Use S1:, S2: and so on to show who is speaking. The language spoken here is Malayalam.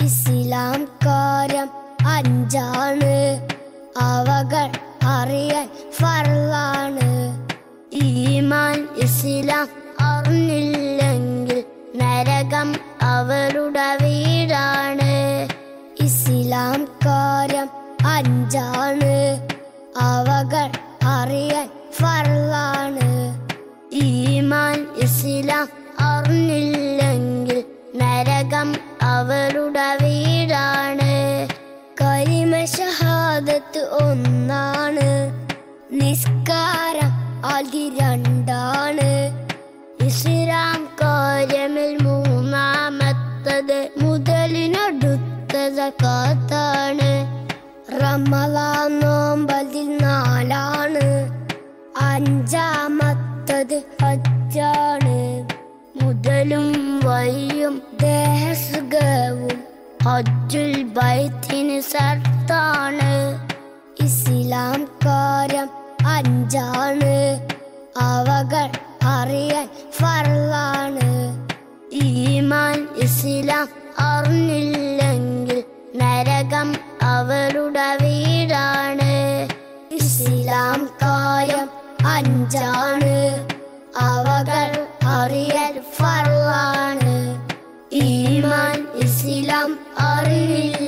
S1: ഇസ്ലാം കാര്യം അഞ്ചാണ് അവകൾ അറിയാൻ ഫർളാണ് ഈമാൻ ഇസ്ലാം അറിഞ്ഞില്ലെങ്കിൽ നരകം അവരുടെ വീടാണ് ഇസ്ലാം കാര്യം അഞ്ചാണ് അവകൾ അറിയാൻ ഫർളാണ് ഈമാൻ ഇസ്ലാം അറിഞ്ഞില്ലെങ്കിൽ നരകം അവരുടെ വീടാണ് കരിമ ഷഹാദത്ത് ഒന്നാണ് നിസ്കാരം അതി രണ്ടാണ് ഇസ്ലാം കാര്യമിൽ മൂന്നാമത്തത് മുതലിനടുത്തത് കാത്താണ് റമലാൻ നോമ്പതിൽ നാലാണ് അഞ്ചാമത്തത് ഹജ്ജാണ് മുതലും വഴിയും ദേഹസുഖവും ഹജ്ജുൽ ബൈത്തിന് സർത്താണ് ഇസ്ലാം കാര്യം അഞ്ചാണ് അവകൾ അറിയാൻ ഫർളാണ് ഈമാൻ ഇസ്ലാം അറിഞ്ഞില്ലെങ്കിൽ നരകം അവരുടെ വീടാണ് ഇസ്ലാം കാര്യം അഞ്ചാണ് അവകൾ അറിയൽ ഫർളാണ് ഈമാൻ ഇസ്ലാം അറിയില്ല